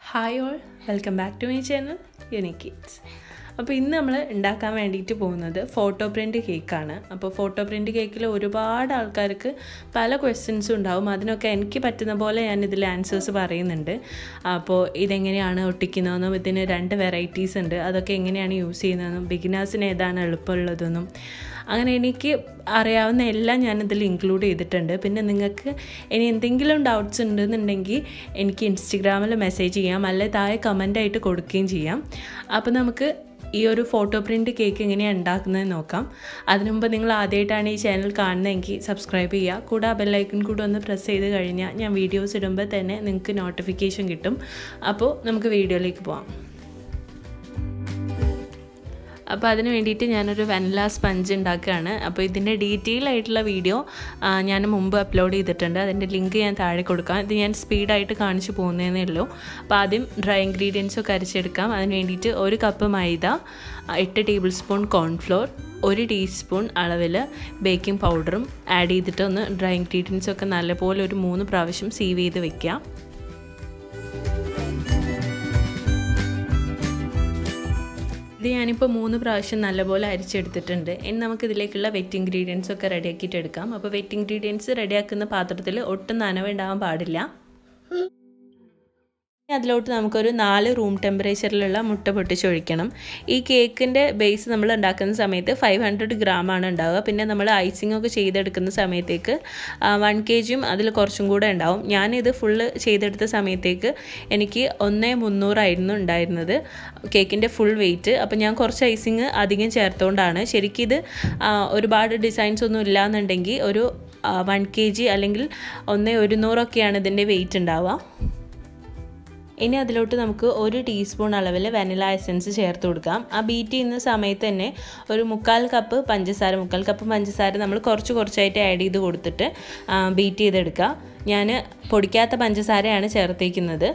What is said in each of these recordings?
hi all welcome back to my channel unique kids അപ്പോൾ ഇന്ന് നമ്മൾ ഉണ്ടാക്കാൻ വേണ്ടിയിട്ട് പോകുന്നത് ഫോട്ടോ പ്രിൻ്റ് കേക്കാണ് അപ്പോൾ ഫോട്ടോ പ്രിൻ്റ് കേക്കിൽ ഒരുപാട് ആൾക്കാർക്ക് പല ക്വസ്റ്റ്യൻസും ഉണ്ടാവും അതിനൊക്കെ എനിക്ക് പറ്റുന്ന പോലെ ഞാൻ ഇതിൽ ആൻസേഴ്സ് പറയുന്നുണ്ട് അപ്പോൾ ഇതെങ്ങനെയാണ് ഒട്ടിക്കുന്നതെന്നും ഇതിന് രണ്ട് വെറൈറ്റീസ് ഉണ്ട് അതൊക്കെ എങ്ങനെയാണ് യൂസ് ചെയ്യുന്നതെന്നും ബിഗിനേഴ്സിന് ഏതാണ് എളുപ്പമുള്ളതെന്നും അങ്ങനെ എനിക്ക് അറിയാവുന്ന എല്ലാം ഞാനിതിൽ ഇൻക്ലൂഡ് ചെയ്തിട്ടുണ്ട് പിന്നെ നിങ്ങൾക്ക് ഇനി എന്തെങ്കിലും ഡൗട്ട്സ് ഉണ്ടെന്നുണ്ടെങ്കിൽ എനിക്ക് ഇൻസ്റ്റഗ്രാമിൽ മെസ്സേജ് ചെയ്യാം അല്ലെ താഴെ കമൻ്റായിട്ട് കൊടുക്കുകയും ചെയ്യാം അപ്പോൾ നമുക്ക് ഈ ഒരു ഫോട്ടോ പ്രിൻ്റ് കേക്ക് എങ്ങനെയാണ് ഉണ്ടാക്കുന്നത് നോക്കാം അതിനു മുമ്പ് നിങ്ങൾ ആദ്യമായിട്ടാണ് ഈ ചാനൽ കാണുന്നതെങ്കിൽ സബ്സ്ക്രൈബ് ചെയ്യുക കൂടെ ആ ബെല്ലൈക്കൺ കൂടെ ഒന്ന് പ്രസ് ചെയ്ത് കഴിഞ്ഞാൽ ഞാൻ വീഡിയോസ് ഇടുമ്പോൾ തന്നെ നിങ്ങൾക്ക് നോട്ടിഫിക്കേഷൻ കിട്ടും അപ്പോൾ നമുക്ക് വീഡിയോയിലേക്ക് പോവാം അപ്പോൾ അതിന് വേണ്ടിയിട്ട് ഞാനൊരു വെനില സ്പഞ്ച് ഉണ്ടാക്കുകയാണ് അപ്പോൾ ഇതിൻ്റെ ഡീറ്റെയിൽ ആയിട്ടുള്ള വീഡിയോ ഞാൻ മുമ്പ് അപ്ലോഡ് ചെയ്തിട്ടുണ്ട് അതിൻ്റെ ലിങ്ക് ഞാൻ താഴെ കൊടുക്കാം ഇത് ഞാൻ സ്പീഡായിട്ട് കാണിച്ചു പോകുന്നതേ ഉള്ളൂ അപ്പോൾ ആദ്യം ഡ്രൈ ഇൻഗ്രീഡിയൻസൊക്കെ അരച്ചെടുക്കാം അതിന് വേണ്ടിയിട്ട് ഒരു കപ്പ് മൈദ എട്ട് ടേബിൾ സ്പൂൺ കോൺഫ്ലോർ ഒരു ടീസ്പൂൺ അളവിൽ ബേക്കിംഗ് പൗഡറും ആഡ് ചെയ്തിട്ട് ഒന്ന് ഡ്രൈ ഇൻഗ്രീഡിയൻസൊക്കെ നല്ലപോലെ ഒരു മൂന്ന് പ്രാവശ്യം സീവ് ചെയ്ത് വെക്കാം ഇത് ഞാനിപ്പോൾ മൂന്ന് പ്രാവശ്യം നല്ലപോലെ അരിച്ചെടുത്തിട്ടുണ്ട് ഇനി നമുക്ക് ഇതിലേക്കുള്ള വെറ്റ് ഇൻഗ്രീഡിയൻസ് ഒക്കെ റെഡിയാക്കിയിട്ട് എടുക്കാം അപ്പോൾ വെറ്റ് ഇൻഗ്രീഡിയൻസ് റെഡിയാക്കുന്ന പാത്രത്തിൽ ഒട്ടും നനവ് ഉണ്ടാവാൻ പാടില്ല അതിലോട്ട് നമുക്കൊരു നാല് റൂം ടെമ്പറേച്ചറിലുള്ള മുട്ട പൊട്ടിച്ചൊഴിക്കണം ഈ കേക്കിൻ്റെ ബേസ് നമ്മൾ ഉണ്ടാക്കുന്ന സമയത്ത് ഫൈവ് ഹൺഡ്രഡ് ഗ്രാം ആണ് ഉണ്ടാവുക പിന്നെ നമ്മൾ ഐസിംഗ് ഒക്കെ ചെയ്തെടുക്കുന്ന സമയത്തേക്ക് വൺ കെ ജിയും അതിൽ കുറച്ചും കൂടെ ഉണ്ടാവും ഞാനിത് ഫുള്ള് ചെയ്തെടുത്ത സമയത്തേക്ക് എനിക്ക് ഒന്നേ മുന്നൂറായിരുന്നു ഉണ്ടായിരുന്നത് കേക്കിൻ്റെ ഫുൾ വെയിറ്റ് അപ്പോൾ ഞാൻ കുറച്ച് ഐസിങ് അധികം ചേർത്തുകൊണ്ടാണ് ശരിക്കും ഇത് ഒരുപാട് ഡിസൈൻസ് ഒന്നും ഇല്ലാന്നുണ്ടെങ്കിൽ ഒരു വൺ കെ ജി അല്ലെങ്കിൽ ഒന്നേ ഒരുന്നൂറൊക്കെയാണ് ഇതിൻ്റെ വെയിറ്റ് ഉണ്ടാവുക ഇനി അതിലോട്ട് നമുക്ക് ഒരു ടീസ്പൂൺ അളവിൽ വെനില എസൻസ് ചേർത്ത് കൊടുക്കാം ആ ബീറ്റ് ചെയ്യുന്ന സമയത്ത് തന്നെ ഒരു മുക്കാൽ കപ്പ് പഞ്ചസാര മുക്കാൽ കപ്പ് പഞ്ചസാര നമ്മൾ കുറച്ച് കുറച്ചായിട്ട് ആഡ് ചെയ്ത് കൊടുത്തിട്ട് ബീറ്റ് ചെയ്തെടുക്കുക ഞാൻ പൊടിക്കാത്ത പഞ്ചസാരയാണ് ചേർത്തേക്കുന്നത്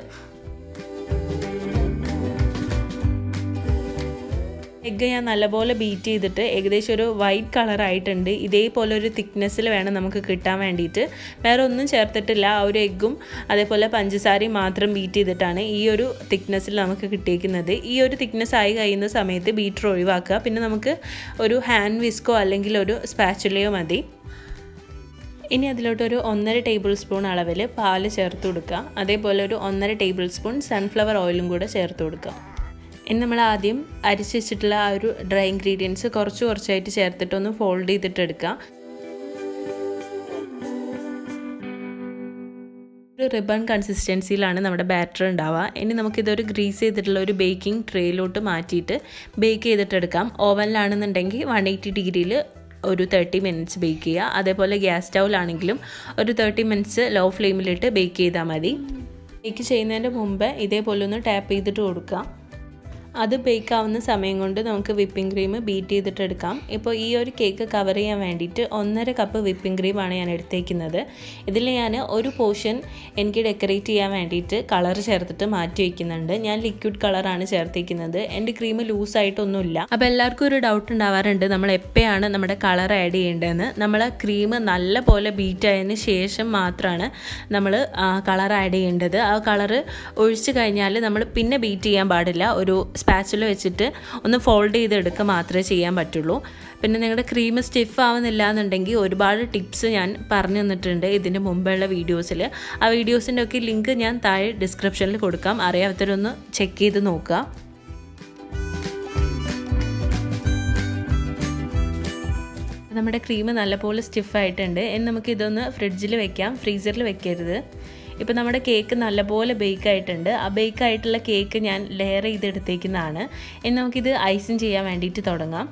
എഗ്ഗ് ഞാൻ നല്ലപോലെ ബീറ്റ് ചെയ്തിട്ട് ഏകദേശം ഒരു വൈറ്റ് കളറായിട്ടുണ്ട് ഇതേപോലെ ഒരു തിക്നെസ്സിൽ വേണം നമുക്ക് കിട്ടാൻ വേണ്ടിയിട്ട് വേറെ ഒന്നും ചേർത്തിട്ടില്ല ആ ഒരു എഗ്ഗും അതേപോലെ പഞ്ചസാരയും മാത്രം ബീറ്റ് ചെയ്തിട്ടാണ് ഈ ഒരു തിക്നെസ്സിൽ നമുക്ക് കിട്ടിയിരിക്കുന്നത് ഈ ഒരു തിക്നെസ് ആയി കഴിയുന്ന സമയത്ത് ബീറ്റർ ഒഴിവാക്കുക പിന്നെ നമുക്ക് ഒരു ഹാൻഡ് വിസ്കോ അല്ലെങ്കിൽ ഒരു സ്പാച്ചുലയോ മതി ഇനി അതിലോട്ട് ഒരു ഒന്നര ടേബിൾ സ്പൂൺ അളവിൽ പാല് ചേർത്ത് കൊടുക്കുക അതേപോലെ ഒരു ഒന്നര ടേബിൾ സ്പൂൺ സൺഫ്ലവർ ഓയിലും കൂടെ ചേർത്ത് കൊടുക്കുക ഇനി നമ്മൾ ആദ്യം അരിച്ച് വെച്ചിട്ടുള്ള ആ ഒരു ഡ്രൈ ഇൻഗ്രീഡിയൻസ് കുറച്ച് കുറച്ചായിട്ട് ചേർത്തിട്ട് ഒന്ന് ഫോൾഡ് ചെയ്തിട്ട് എടുക്കുക ഒരു റിബൺ കൺസിസ്റ്റൻസിയിലാണ് നമ്മുടെ ബാറ്റർ ഉണ്ടാവുക ഇനി നമുക്കിതൊരു ഗ്രീസ് ചെയ്തിട്ടുള്ള ഒരു ബേക്കിംഗ് ട്രേയിലോട്ട് മാറ്റിയിട്ട് ബേക്ക് ചെയ്തിട്ടെടുക്കാം ഓവനിലാണെന്നുണ്ടെങ്കിൽ വൺ എയ്റ്റി ഡിഗ്രിയിൽ ഒരു തേർട്ടി മിനിറ്റ്സ് ബേക്ക് ചെയ്യുക അതേപോലെ ഗ്യാസ് സ്റ്റൗവിലാണെങ്കിലും ഒരു തേർട്ടി മിനിറ്റ്സ് ലോ ഫ്ലെയിമിലിട്ട് ബേക്ക് ചെയ്താൽ മതി ബേക്ക് ചെയ്യുന്നതിൻ്റെ മുമ്പ് ഇതേപോലെ ഒന്ന് ടാപ്പ് ചെയ്തിട്ട് കൊടുക്കുക അത് ബേക്ക് ആവുന്ന സമയം കൊണ്ട് നമുക്ക് വിപ്പിംഗ് ക്രീം ബീറ്റ് ചെയ്തിട്ട് എടുക്കാം ഇപ്പോൾ ഈ ഒരു കേക്ക് കവർ ചെയ്യാൻ വേണ്ടിയിട്ട് ഒന്നര കപ്പ് വിപ്പിംഗ് ക്രീമാണ് ഞാൻ എടുത്തേക്കുന്നത് ഇതിൽ ഞാൻ ഒരു പോർഷൻ എനിക്ക് ഡെക്കറേറ്റ് ചെയ്യാൻ വേണ്ടിയിട്ട് കളർ ചേർത്തിട്ട് മാറ്റി വയ്ക്കുന്നുണ്ട് ഞാൻ ലിക്വിഡ് കളറാണ് ചേർത്തിരിക്കുന്നത് എൻ്റെ ക്രീം ലൂസായിട്ടൊന്നുമില്ല അപ്പോൾ എല്ലാവർക്കും ഒരു ഡൗട്ട് ഉണ്ടാവാറുണ്ട് നമ്മൾ എപ്പോഴാണ് നമ്മുടെ കളർ ആഡ് ചെയ്യേണ്ടതെന്ന് നമ്മൾ ക്രീം നല്ല പോലെ ബീറ്റ് ആയതിന് ശേഷം മാത്രമാണ് നമ്മൾ കളർ ആഡ് ചെയ്യേണ്ടത് ആ കളർ ഒഴിച്ച് കഴിഞ്ഞാൽ നമ്മൾ പിന്നെ ബീറ്റ് ചെയ്യാൻ പാടില്ല ഒരു സ്പാച്ചിൽ വെച്ചിട്ട് ഒന്ന് ഫോൾഡ് ചെയ്തെടുക്കുക മാത്രമേ ചെയ്യാൻ പറ്റുള്ളൂ പിന്നെ നിങ്ങളുടെ ക്രീം സ്റ്റിഫ് ആവുന്നില്ല എന്നുണ്ടെങ്കിൽ ഒരുപാട് ടിപ്സ് ഞാൻ പറഞ്ഞു തന്നിട്ടുണ്ട് ഇതിന് മുമ്പുള്ള വീഡിയോസിൽ ആ വീഡിയോസിൻ്റെ ഒക്കെ ലിങ്ക് ഞാൻ താഴെ ഡിസ്ക്രിപ്ഷനിൽ കൊടുക്കാം അറിയാത്തവരൊന്ന് ചെക്ക് ചെയ്ത് നോക്കുക നമ്മുടെ ക്രീം നല്ലപോലെ സ്റ്റിഫായിട്ടുണ്ട് ഇനി നമുക്ക് ഇതൊന്ന് ഫ്രിഡ്ജിൽ വെക്കാം ഫ്രീസറിൽ വെക്കരുത് ഇപ്പോൾ നമ്മുടെ കേക്ക് നല്ലപോലെ ബേക്ക് ആയിട്ടുണ്ട് ആ ബേക്ക് ആയിട്ടുള്ള കേക്ക് ഞാൻ ലെയർ ചെയ്തെടുത്തേക്കുന്നതാണ് ഇനി നമുക്കിത് ഐസിങ് ചെയ്യാൻ വേണ്ടിയിട്ട് തുടങ്ങാം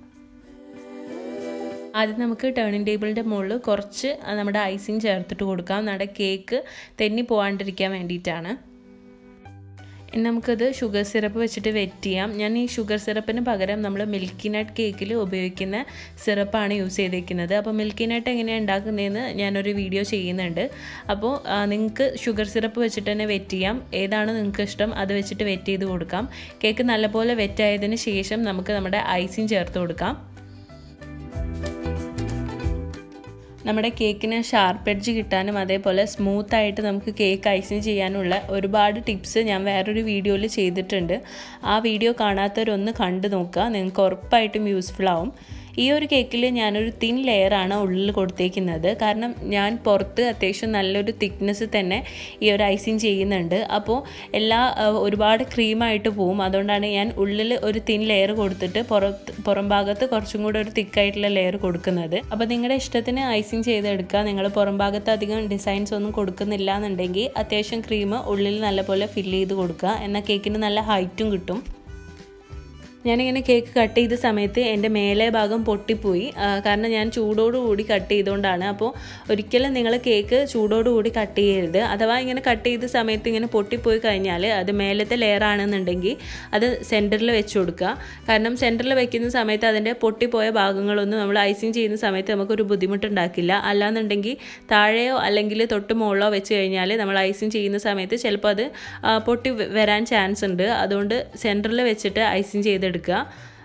ആദ്യം നമുക്ക് ടേണിംഗ് ടേബിളിൻ്റെ മുകളിൽ കുറച്ച് നമ്മുടെ ഐസിങ് ചേർത്തിട്ട് കൊടുക്കാം നമ്മുടെ കേക്ക് തെന്നി പോകാണ്ടിരിക്കാൻ വേണ്ടിയിട്ടാണ് ഇനി നമുക്കത് ഷുഗർ സിറപ്പ് വെച്ചിട്ട് വെറ്റ് ചെയ്യാം ഞാൻ ഈ ഷുഗർ സിറപ്പിന് പകരം നമ്മൾ മിൽക്കി നട്ട് കേക്കിൽ ഉപയോഗിക്കുന്ന സിറപ്പാണ് യൂസ് ചെയ്തിരിക്കുന്നത് അപ്പോൾ മിൽക്കി നട്ട് എങ്ങനെയാണ് ഉണ്ടാക്കുന്നതെന്ന് ഞാനൊരു വീഡിയോ ചെയ്യുന്നുണ്ട് അപ്പോൾ നിങ്ങൾക്ക് ഷുഗർ സിറപ്പ് വെച്ചിട്ട് തന്നെ വെറ്റ് ചെയ്യാം ഏതാണ് നിങ്ങൾക്ക് ഇഷ്ടം അത് വെച്ചിട്ട് വെറ്റ് ചെയ്ത് കൊടുക്കാം കേക്ക് നല്ലപോലെ വെറ്റ് ആയതിന് ശേഷം നമുക്ക് നമ്മുടെ ഐസിങ് ചേർത്ത് കൊടുക്കാം നമ്മുടെ കേക്കിന് ഷാർപ്പ് എഡ്ജ് കിട്ടാനും അതേപോലെ സ്മൂത്ത് ആയിട്ട് നമുക്ക് കേക്ക് ഐസിങ് ചെയ്യാനുള്ള ഒരുപാട് ടിപ്സ് ഞാൻ വേറൊരു വീഡിയോയിൽ ചെയ്തിട്ടുണ്ട് ആ വീഡിയോ കാണാത്തവരൊന്ന് കണ്ടു നോക്കുക നിങ്ങൾക്ക് ഉറപ്പായിട്ടും യൂസ്ഫുൾ ആവും ഈ ഒരു കേക്കിൽ ഞാനൊരു തിൻ ലെയറാണ് ഉള്ളിൽ കൊടുത്തേക്കുന്നത് കാരണം ഞാൻ പുറത്ത് അത്യാവശ്യം നല്ലൊരു തിക്നെസ് തന്നെ ഈ ഒരു ഐസിങ് ചെയ്യുന്നുണ്ട് അപ്പോൾ എല്ലാ ഒരുപാട് ക്രീമായിട്ട് പോവും അതുകൊണ്ടാണ് ഞാൻ ഉള്ളിൽ ഒരു തിൻ ലെയർ കൊടുത്തിട്ട് പുറത്ത് പുറം ഭാഗത്ത് കുറച്ചും കൂടെ ഒരു തിക്കായിട്ടുള്ള ലെയർ കൊടുക്കുന്നത് അപ്പോൾ നിങ്ങളുടെ ഇഷ്ടത്തിന് ഐസിങ് ചെയ്തെടുക്കുക നിങ്ങൾ പുറം ഭാഗത്ത് അധികം ഡിസൈൻസ് ഒന്നും കൊടുക്കുന്നില്ല എന്നുണ്ടെങ്കിൽ അത്യാവശ്യം ക്രീം ഉള്ളിൽ നല്ലപോലെ ഫില്ല് ചെയ്ത് കൊടുക്കുക എന്നാൽ കേക്കിന് നല്ല ഹൈറ്റും കിട്ടും ഞാനിങ്ങനെ കേക്ക് കട്ട് ചെയ്ത സമയത്ത് എൻ്റെ മേലെ ഭാഗം പൊട്ടിപ്പോയി കാരണം ഞാൻ ചൂടോടുകൂടി കട്ട് ചെയ്തുകൊണ്ടാണ് അപ്പോൾ ഒരിക്കലും നിങ്ങൾ കേക്ക് ചൂടോടുകൂടി കട്ട് ചെയ്യരുത് അഥവാ ഇങ്ങനെ കട്ട് ചെയ്ത സമയത്ത് ഇങ്ങനെ പൊട്ടിപ്പോയി കഴിഞ്ഞാൽ അത് മേലത്തെ ലെയർ ആണെന്നുണ്ടെങ്കിൽ അത് സെൻറ്ററിൽ വെച്ച് കൊടുക്കുക കാരണം സെൻറ്ററിൽ വെക്കുന്ന സമയത്ത് അതിൻ്റെ പൊട്ടിപ്പോയ ഭാഗങ്ങളൊന്നും നമ്മൾ ഐസിങ് ചെയ്യുന്ന സമയത്ത് നമുക്കൊരു ബുദ്ധിമുട്ടുണ്ടാക്കില്ല അല്ലാന്നുണ്ടെങ്കിൽ താഴെയോ അല്ലെങ്കിൽ തൊട്ട് മുകളിലോ വെച്ച് കഴിഞ്ഞാൽ നമ്മൾ ഐസിങ് ചെയ്യുന്ന സമയത്ത് ചിലപ്പോൾ അത് പൊട്ടി വരാൻ ചാൻസ് ഉണ്ട് അതുകൊണ്ട് സെൻറ്ററിൽ വെച്ചിട്ട് ഐസിങ് ചെയ്തെടുക്കുക എടുക്കുക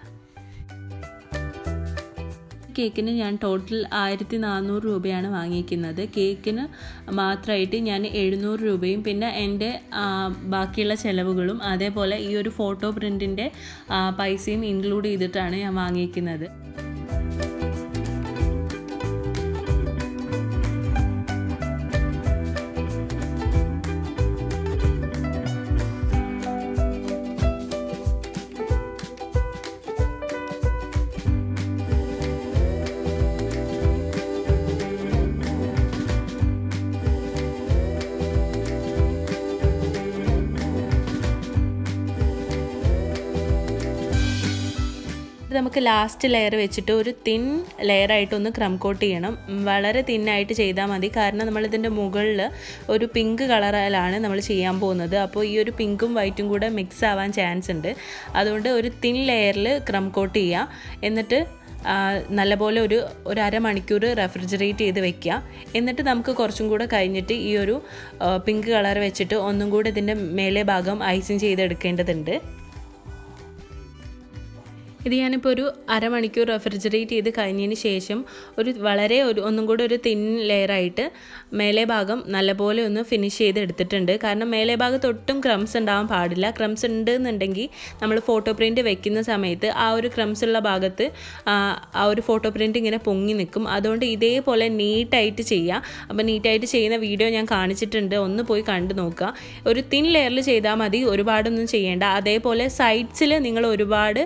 കേക്കിന് ഞാൻ ടോട്ടൽ ആയിരത്തി നാനൂറ് രൂപയാണ് വാങ്ങിയിരിക്കുന്നത് കേക്കിന് മാത്രമായിട്ട് ഞാൻ എഴുന്നൂറ് രൂപയും പിന്നെ എൻ്റെ ബാക്കിയുള്ള ചിലവുകളും അതേപോലെ ഈ ഒരു ഫോട്ടോ പ്രിൻറ്റിൻ്റെ പൈസയും ഇൻക്ലൂഡ് ചെയ്തിട്ടാണ് ഞാൻ വാങ്ങിയിരിക്കുന്നത് നമുക്ക് ലാസ്റ്റ് ലെയർ വെച്ചിട്ട് ഒരു തിൻ ലെയറായിട്ട് ഒന്ന് ക്രം കോട്ട് ചെയ്യണം വളരെ തിന്നായിട്ട് ചെയ്താൽ മതി കാരണം നമ്മളിതിൻ്റെ മുകളിൽ ഒരു പിങ്ക് കളറിലാണ് നമ്മൾ ചെയ്യാൻ പോകുന്നത് അപ്പോൾ ഈ ഒരു പിങ്കും വൈറ്റും കൂടെ മിക്സ് ആവാൻ ചാൻസ് ഉണ്ട് അതുകൊണ്ട് ഒരു തിൻ ലെയറിൽ ക്രം കോട്ട് ചെയ്യുക എന്നിട്ട് നല്ലപോലെ ഒരു ഒരു അരമണിക്കൂർ റെഫ്രിജറേറ്റ് ചെയ്ത് വെക്കുക എന്നിട്ട് നമുക്ക് കുറച്ചും കൂടെ കഴിഞ്ഞിട്ട് ഈ ഒരു പിങ്ക് കളർ വെച്ചിട്ട് ഒന്നും കൂടെ ഇതിൻ്റെ മേലെ ഭാഗം ഐസിങ് ചെയ്തെടുക്കേണ്ടതുണ്ട് ഇത് ഞാനിപ്പോൾ ഒരു അരമണിക്കൂർ റെഫ്രിജറേറ്റ് ചെയ്ത് കഴിഞ്ഞതിന് ശേഷം ഒരു വളരെ ഒരു ഒന്നും കൂടി ഒരു തിൻ ലെയറായിട്ട് മേലെ ഭാഗം നല്ലപോലെ ഒന്ന് ഫിനിഷ് ചെയ്ത് എടുത്തിട്ടുണ്ട് കാരണം മേലെ ഭാഗത്ത് ഒട്ടും ക്രംസ് ഉണ്ടാവാൻ പാടില്ല ക്രംസ് ഉണ്ട് എന്നുണ്ടെങ്കിൽ നമ്മൾ ഫോട്ടോ പ്രിൻറ്റ് വെക്കുന്ന സമയത്ത് ആ ഒരു ക്രംസ് ഉള്ള ഭാഗത്ത് ആ ഒരു ഫോട്ടോ പ്രിൻറ്റ് ഇങ്ങനെ പൊങ്ങി നിൽക്കും അതുകൊണ്ട് ഇതേപോലെ നീറ്റായിട്ട് ചെയ്യുക അപ്പോൾ നീറ്റായിട്ട് ചെയ്യുന്ന വീഡിയോ ഞാൻ കാണിച്ചിട്ടുണ്ട് ഒന്ന് പോയി കണ്ടു നോക്കുക ഒരു തിൻ ലെയറിൽ ചെയ്താൽ മതി ഒരുപാടൊന്നും ചെയ്യേണ്ട അതേപോലെ സൈഡ്സിൽ നിങ്ങൾ ഒരുപാട്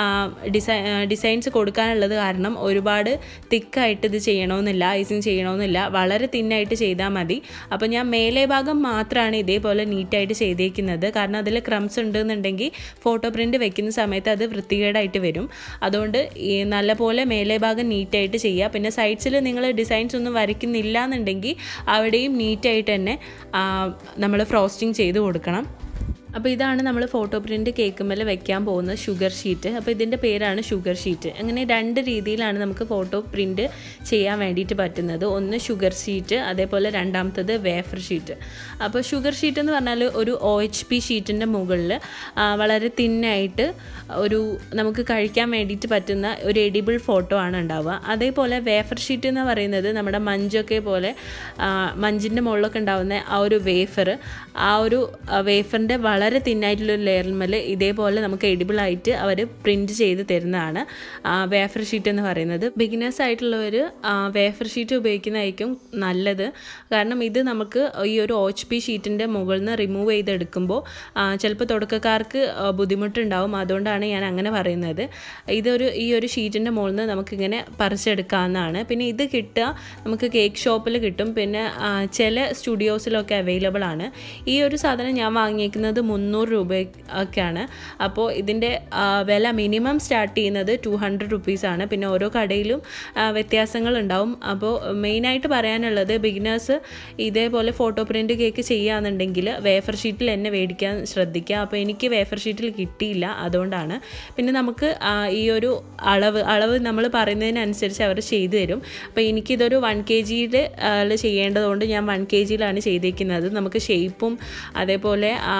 ഡിസൈ ഡിസൈൻസ് കൊടുക്കാനുള്ളത് കാരണം ഒരുപാട് തിക്കായിട്ട് ഇത് ചെയ്യണമെന്നില്ല ഐസിങ് ചെയ്യണമെന്നില്ല വളരെ തിന്നായിട്ട് ചെയ്താൽ മതി അപ്പോൾ ഞാൻ മേലെ ഭാഗം മാത്രമാണ് ഇതേപോലെ നീറ്റായിട്ട് ചെയ്തേക്കുന്നത് കാരണം അതിൽ ക്രംസ് ഉണ്ടെന്നുണ്ടെങ്കിൽ ഫോട്ടോ പ്രിൻറ്റ് വെക്കുന്ന സമയത്ത് അത് വൃത്തികേടായിട്ട് വരും അതുകൊണ്ട് ഈ നല്ലപോലെ മേലെ ഭാഗം നീറ്റായിട്ട് ചെയ്യുക പിന്നെ സൈഡ്സിൽ നിങ്ങൾ ഡിസൈൻസ് ഒന്നും വരയ്ക്കുന്നില്ല എന്നുണ്ടെങ്കിൽ അവിടെയും നീറ്റായിട്ട് തന്നെ നമ്മൾ ഫ്രോസ്റ്റിംഗ് ചെയ്ത് കൊടുക്കണം അപ്പോൾ ഇതാണ് നമ്മൾ ഫോട്ടോ പ്രിൻ്റ് കേക്കുമ്മൽ വെക്കാൻ പോകുന്ന ഷുഗർ ഷീറ്റ് അപ്പോൾ ഇതിൻ്റെ പേരാണ് ഷുഗർ ഷീറ്റ് അങ്ങനെ രണ്ട് രീതിയിലാണ് നമുക്ക് ഫോട്ടോ പ്രിൻ്റ് ചെയ്യാൻ വേണ്ടിയിട്ട് പറ്റുന്നത് ഒന്ന് ഷുഗർ ഷീറ്റ് അതേപോലെ രണ്ടാമത്തത് വേഫർ ഷീറ്റ് അപ്പോൾ ഷുഗർ ഷീറ്റ് എന്ന് പറഞ്ഞാൽ ഒരു ഒ എച്ച് പി ഷീറ്റിൻ്റെ മുകളിൽ വളരെ തിന്നായിട്ട് ഒരു നമുക്ക് കഴിക്കാൻ വേണ്ടിയിട്ട് പറ്റുന്ന ഒരു എഡിബിൾ ഫോട്ടോ ആണ് ഉണ്ടാവുക അതേപോലെ വേഫർ ഷീറ്റ് എന്ന് പറയുന്നത് നമ്മുടെ മഞ്ചൊക്കെ പോലെ മഞ്ചിൻ്റെ മുകളിലൊക്കെ ഉണ്ടാവുന്ന ആ ഒരു വേഫർ ആ ഒരു വേഫറിൻ്റെ വളരെ തിന്നായിട്ടുള്ളൊരു ലെയറിന്മേൽ ഇതേപോലെ നമുക്ക് എഡിബിൾ ആയിട്ട് അവർ പ്രിൻറ്റ് ചെയ്ത് തരുന്നതാണ് വേഫർ ഷീറ്റ് എന്ന് പറയുന്നത് ബിഗിനേഴ്സ് ആയിട്ടുള്ളവർ വേഫർ ഷീറ്റ് ഉപയോഗിക്കുന്നതായിരിക്കും നല്ലത് കാരണം ഇത് നമുക്ക് ഈ ഒരു ഒച്ച് പി ഷീറ്റിൻ്റെ മുകളിൽ നിന്ന് റിമൂവ് ചെയ്തെടുക്കുമ്പോൾ ചിലപ്പോൾ തുടക്കക്കാർക്ക് ബുദ്ധിമുട്ടുണ്ടാവും അതുകൊണ്ടാണ് ഞാൻ അങ്ങനെ പറയുന്നത് ഇതൊരു ഈ ഒരു ഷീറ്റിൻ്റെ മുകളിൽ നിന്ന് നമുക്കിങ്ങനെ പറിച്ചെടുക്കാവുന്നതാണ് പിന്നെ ഇത് കിട്ടുക നമുക്ക് കേക്ക് ഷോപ്പിൽ കിട്ടും പിന്നെ ചില സ്റ്റുഡിയോസിലൊക്കെ അവൈലബിൾ ആണ് ഈ ഒരു സാധനം ഞാൻ വാങ്ങിയേക്കുന്നത് മുന്നൂറ് രൂപ ഒക്കെയാണ് അപ്പോൾ ഇതിൻ്റെ വില മിനിമം സ്റ്റാർട്ട് ചെയ്യുന്നത് ടു ഹൺഡ്രഡ് റുപ്പീസാണ് പിന്നെ ഓരോ കടയിലും വ്യത്യാസങ്ങൾ ഉണ്ടാവും അപ്പോൾ മെയിനായിട്ട് പറയാനുള്ളത് ബിഗിനേഴ്സ് ഇതേപോലെ ഫോട്ടോ പ്രിൻറ്റ് കേക്ക് ചെയ്യുകയാണെന്നുണ്ടെങ്കിൽ വേഫർ ഷീറ്റിൽ എന്നെ മേടിക്കാൻ ശ്രദ്ധിക്കുക അപ്പോൾ എനിക്ക് വേഫർ ഷീറ്റിൽ കിട്ടിയില്ല അതുകൊണ്ടാണ് പിന്നെ നമുക്ക് ഈ ഒരു അളവ് അളവ് നമ്മൾ പറയുന്നതിനനുസരിച്ച് അവർ ചെയ്തു തരും അപ്പോൾ എനിക്കിതൊരു വൺ കെ ജിയിൽ ചെയ്യേണ്ടതുകൊണ്ട് ഞാൻ വൺ കെ ജിയിലാണ് ചെയ്തേക്കുന്നത് നമുക്ക് ഷേപ്പും അതേപോലെ അളവ്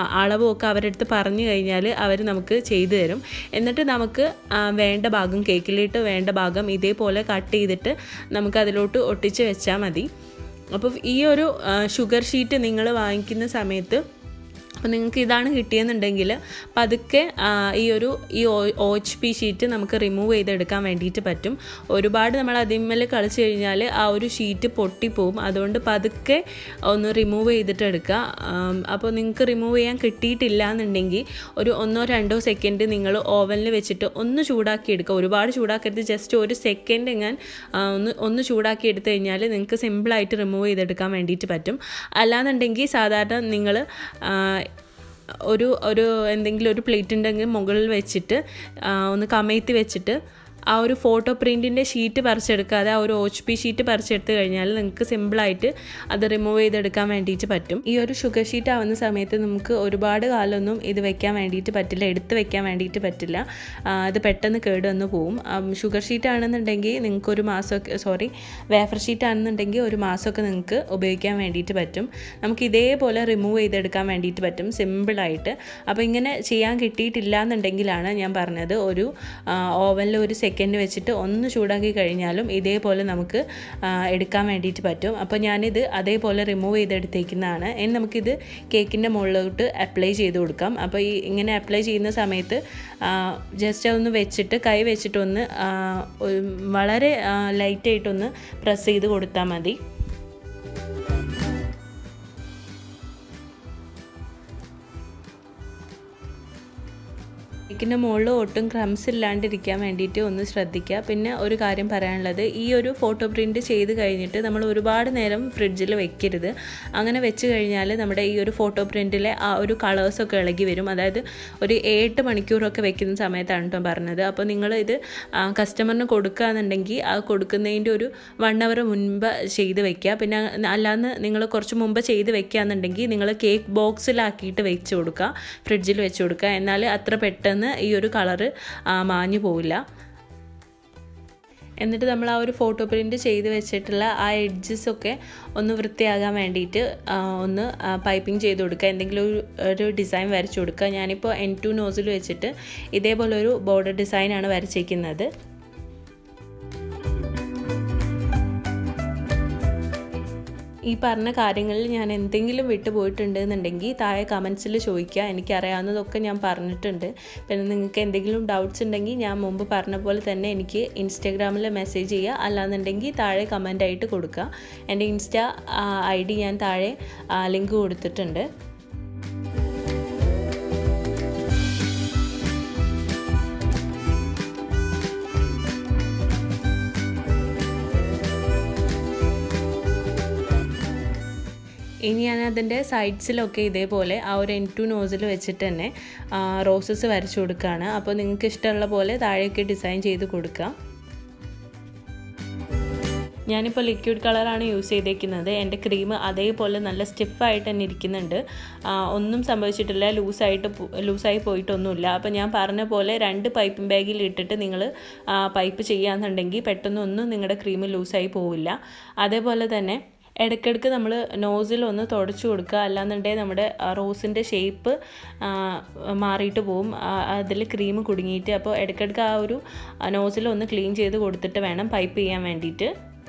അളവും ഒക്കെ അവരുടെ അടുത്ത് പറഞ്ഞു കഴിഞ്ഞാൽ അവർ നമുക്ക് ചെയ്തു തരും എന്നിട്ട് നമുക്ക് ആ, വേണ്ട ഭാഗം കേക്കിലിട്ട് വേണ്ട ഭാഗം ഇതേപോലെ കട്ട് ചെയ്തിട്ട് നമുക്ക് അതിലോട്ട് ഒട്ടിച്ച് വെച്ചാൽ മതി അപ്പോൾ ഈ ഒരു ഷുഗർ ഷീറ്റ് നിങ്ങൾ വാങ്ങിക്കുന്ന സമയത്ത് അപ്പോൾ നിങ്ങൾക്ക് ഇതാണ് കിട്ടിയെന്നുണ്ടെങ്കിൽ പതുക്കെ ആ, ഈ ഒരു ഈ ഒ എച്ച് പി ഷീറ്റ് നമുക്ക് റിമൂവ് ചെയ്തെടുക്കാൻ വേണ്ടിയിട്ട് പറ്റും ഒരുപാട് നമ്മൾ അതിന്മേൽ കളിച്ച് കഴിഞ്ഞാൽ ആ ഒരു ഷീറ്റ് പൊട്ടിപ്പോവും അതുകൊണ്ട് പതുക്കെ ഒന്ന് റിമൂവ് ചെയ്തിട്ട് എടുക്കുക ആം, അപ്പോൾ നിങ്ങൾക്ക് റിമൂവ് ചെയ്യാൻ കിട്ടിയിട്ടില്ല എന്നുണ്ടെങ്കിൽ ഒരു ഒന്നോ രണ്ടോ സെക്കൻഡ് നിങ്ങൾ ഓവനിൽ വെച്ചിട്ട് ഒന്ന് ചൂടാക്കി എടുക്കുക ഒരുപാട് ചൂടാക്കരുത് ജസ്റ്റ് ഒരു സെക്കൻഡ് എങ്ങാൻ ആ, ഒന്ന് ഒന്ന് ചൂടാക്കി എടുത്തു കഴിഞ്ഞാൽ നിങ്ങൾക്ക് സിമ്പിളായിട്ട് റിമൂവ് ചെയ്തെടുക്കാൻ വേണ്ടിയിട്ട് പറ്റും അല്ലാന്നുണ്ടെങ്കിൽ സാധാരണ നിങ്ങൾ ഒരു ഒരു എന്തെങ്കിലും ഒരു പ്ലേറ്റ് ഉണ്ടെങ്കിൽ മുകളിൽ വെച്ചിട്ട് ആ, ഒന്ന് കമഴ്ത്തി വെച്ചിട്ട് ആ ഒരു ഫോട്ടോ പ്രിൻറ്റിൻ്റെ ഷീറ്റ് പറിച്ചെടുക്കാതെ ആ ഒരു ഒച്ച് പി ഷീറ്റ് പറിച്ചെടുത്ത് കഴിഞ്ഞാൽ നിങ്ങൾക്ക് സിമ്പിളായിട്ട് അത് റിമൂവ് ചെയ്തെടുക്കാൻ വേണ്ടിയിട്ട് പറ്റും ഈ ഒരു ഷുഗർ ഷീറ്റ് ആവുന്ന സമയത്ത് നമുക്ക് ഒരുപാട് കാലമൊന്നും ഇത് വെക്കാൻ വേണ്ടിയിട്ട് പറ്റില്ല എടുത്ത് വെക്കാൻ വേണ്ടിയിട്ട് പറ്റില്ല ആ, ഇത് പെട്ടെന്ന് കേട് വന്ന് പോവും ഷുഗർ ഷീറ്റ് ആണെന്നുണ്ടെങ്കിൽ നിങ്ങൾക്ക് ഒരു മാസമൊക്കെ സോറി വേഫർ ഷീറ്റ് ആണെന്നുണ്ടെങ്കിൽ ഒരു മാസമൊക്കെ നിങ്ങൾക്ക് ഉപയോഗിക്കാൻ വേണ്ടിയിട്ട് പറ്റും നമുക്ക് ഇതേപോലെ റിമൂവ് ചെയ്തെടുക്കാൻ വേണ്ടിയിട്ട് പറ്റും സിമ്പിളായിട്ട് അപ്പോൾ ഇങ്ങനെ ചെയ്യാൻ കിട്ടിയിട്ടില്ല എന്നുണ്ടെങ്കിലാണ് ഞാൻ പറഞ്ഞത് ഒരു ഓവനിൽ ഒരു സെക്കൻഡ് വെച്ചിട്ട് ഒന്ന് ചൂടാക്കി കഴിഞ്ഞാലും ഇതേപോലെ നമുക്ക് ആ, എടുക്കാൻ വേണ്ടിയിട്ട് പറ്റും അപ്പോൾ ഞാനിത് അതേപോലെ റിമൂവ് ചെയ്തെടുത്തേക്കുന്നതാണ് ഇനി നമുക്കിത് കേക്കിൻ്റെ മുകളിലോട്ട് അപ്ലൈ ചെയ്ത് കൊടുക്കാം അപ്പോൾ ഈ ഇങ്ങനെ അപ്ലൈ ചെയ്യുന്ന സമയത്ത് ജസ്റ്റ് അതൊന്ന് വെച്ചിട്ട് കൈ വെച്ചിട്ടൊന്ന് ആ, ഒരു വളരെ ലൈറ്റായിട്ടൊന്ന് പ്രസ് ചെയ്ത് കൊടുത്താൽ മതി കേക്കിൻ്റെ മുകളിൽ ഒട്ടും ക്രംസ് ഇല്ലാണ്ടിരിക്കാൻ വേണ്ടിയിട്ട് ഒന്ന് ശ്രദ്ധിക്കുക പിന്നെ ഒരു കാര്യം പറയാനുള്ളത് ഈ ഒരു ഫോട്ടോ പ്രിൻറ്റ് ചെയ്ത് കഴിഞ്ഞിട്ട് നമ്മൾ ഒരുപാട് നേരം ഫ്രിഡ്ജിൽ വെക്കരുത് അങ്ങനെ വെച്ച് കഴിഞ്ഞാൽ നമ്മുടെ ഈ ഒരു ഫോട്ടോ പ്രിൻറ്റിലെ ആ ഒരു കളേഴ്സൊക്കെ ഇളകി വരും അതായത് ഒരു എട്ട് മണിക്കൂറൊക്കെ വെക്കുന്ന സമയത്താണ് കേട്ടോ പറഞ്ഞത് അപ്പോൾ നിങ്ങൾ ഇത് കസ്റ്റമറിന് കൊടുക്കുകയെന്നുണ്ടെങ്കിൽ ആ കൊടുക്കുന്നതിൻ്റെ ഒരു വൺ അവർ മുൻപ് ചെയ്ത് വെക്കുക പിന്നെ അല്ലാന്ന് നിങ്ങൾ കുറച്ച് മുമ്പ് ചെയ്ത് വെക്കുകയെന്നുണ്ടെങ്കിൽ നിങ്ങൾ കേക്ക് ബോക്സിലാക്കിയിട്ട് വെച്ച് കൊടുക്കുക ഫ്രിഡ്ജിൽ വെച്ച് കൊടുക്കുക എന്നാൽ അത്ര പെട്ടെന്ന് ഈ ഒരു കളറ് മാഞ്ഞു പോവില്ല എന്നിട്ട് നമ്മൾ ആ ഒരു ഫോട്ടോ പ്രിൻറ്റ് ചെയ്ത് വെച്ചിട്ടുള്ള ആ എഡ്ജസ് ഒക്കെ ഒന്ന് വൃത്തിയാകാൻ വേണ്ടിയിട്ട് ആ, ഒന്ന് പൈപ്പിംഗ് ചെയ്ത് കൊടുക്കുക എന്തെങ്കിലും ഒരു ഒരു ഡിസൈൻ വരച്ചു കൊടുക്കുക ഞാനിപ്പോൾ എൻ ടു നോസിൽ വെച്ചിട്ട് ഇതേപോലെ ഒരു ബോർഡർ ഡിസൈനാണ് വരച്ചിരിക്കുന്നത് ഈ പറഞ്ഞ കാര്യങ്ങളിൽ ഞാൻ എന്തെങ്കിലും വിട്ടുപോയിട്ടുണ്ട് എന്നുണ്ടെങ്കിൽ താഴെ കമൻസിൽ ചോദിക്കുക എനിക്കറിയാവുന്നതൊക്കെ ഞാൻ പറഞ്ഞിട്ടുണ്ട് പിന്നെ നിങ്ങൾക്ക് എന്തെങ്കിലും ഡൗട്ട്സ് ഉണ്ടെങ്കിൽ ഞാൻ മുമ്പ് പറഞ്ഞ പോലെ തന്നെ എനിക്ക് ഇൻസ്റ്റാഗ്രാമിൽ മെസ്സേജ് ചെയ്യുക അല്ലാന്നുണ്ടെങ്കിൽ താഴെ കമൻ്റ് ആയിട്ട് കൊടുക്കുക എൻ്റെ ഇൻസ്റ്റാ ഐ ഡി ഞാൻ താഴെ ലിങ്ക് കൊടുത്തിട്ടുണ്ട് ഇനി ഞാൻ അതിൻ്റെ സൈഡ്സിലൊക്കെ ഇതേപോലെ ആ ഒരു എൻ ടു നോസിൽ വെച്ചിട്ട് തന്നെ റോസസ് വരച്ചു കൊടുക്കുകയാണ് അപ്പോൾ നിങ്ങൾക്ക് ഇഷ്ടമുള്ള പോലെ താഴെയൊക്കെ ഡിസൈൻ ചെയ്ത് കൊടുക്കാം ഞാനിപ്പോൾ ലിക്വിഡ് കളറാണ് യൂസ് ചെയ്തേക്കുന്നത് എൻ്റെ ക്രീം അതേപോലെ നല്ല സ്റ്റിഫായിട്ട് തന്നെ ഇരിക്കുന്നുണ്ട് ആ, ഒന്നും സംഭവിച്ചിട്ടില്ല ലൂസായിട്ട് ലൂസായി പോയിട്ടൊന്നുമില്ല അപ്പോൾ ഞാൻ പറഞ്ഞ പോലെ രണ്ട് പൈപ്പിംഗ് ബാഗിൽ ഇട്ടിട്ട് നിങ്ങൾ പൈപ്പ് ചെയ്യാന്നുണ്ടെങ്കിൽ പെട്ടെന്നൊന്നും നിങ്ങളുടെ ക്രീം ലൂസായി പോവില്ല അതേപോലെ തന്നെ ഇടയ്ക്കിടയ്ക്ക് നമ്മൾ നോസിൽ ഒന്ന് തുടച്ചു കൊടുക്കുക അല്ലാന്നുണ്ടെങ്കിൽ നമ്മുടെ റോസിൻ്റെ ഷേപ്പ് മാറിയിട്ട് പോവും അതിൽ ക്രീം കുടുങ്ങിയിട്ട് അപ്പോൾ ഇടയ്ക്കിടയ്ക്ക് ആ ഒരു നോസിൽ ഒന്ന് ക്ലീൻ ചെയ്ത് കൊടുത്തിട്ട് വേണം പൈപ്പ് ചെയ്യാൻ വേണ്ടിയിട്ട്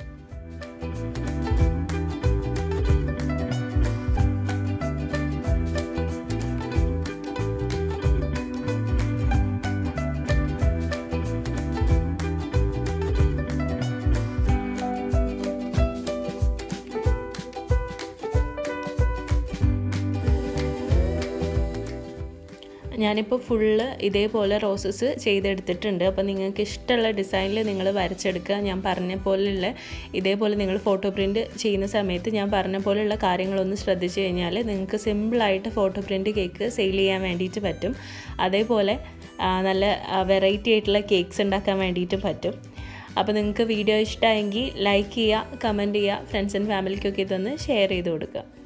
ഞാനിപ്പോൾ ഫുള്ള് ഇതേപോലെ റോസസ് ചെയ്തെടുത്തിട്ടുണ്ട് അപ്പോൾ നിങ്ങൾക്ക് ഇഷ്ടമുള്ള ഡിസൈനിൽ നിങ്ങൾ വരച്ചെടുക്കുക ഞാൻ പറഞ്ഞ പോലെയുള്ള ഇതേപോലെ നിങ്ങൾ ഫോട്ടോ പ്രിൻറ്റ് ചെയ്യുന്ന സമയത്ത് ഞാൻ പറഞ്ഞ പോലെയുള്ള കാര്യങ്ങളൊന്ന് ശ്രദ്ധിച്ചു കഴിഞ്ഞാൽ നിങ്ങൾക്ക് സിമ്പിളായിട്ട് ഫോട്ടോ പ്രിൻറ്റ് കേക്ക് സെയിൽ ചെയ്യാൻ വേണ്ടിയിട്ട് പറ്റും അതേപോലെ ആ, നല്ല വെറൈറ്റി ആയിട്ടുള്ള കേക്ക്സ് ഉണ്ടാക്കാൻ വേണ്ടിയിട്ടും പറ്റും അപ്പോൾ നിങ്ങൾക്ക് വീഡിയോ ഇഷ്ടമായെങ്കിൽ ലൈക്ക് ചെയ്യുക കമൻറ്റ് ചെയ്യുക ഫ്രണ്ട്സ് ആൻഡ് ഫാമിലിക്കൊക്കെ ഇതൊന്ന് ഷെയർ ചെയ്ത് കൊടുക്കുക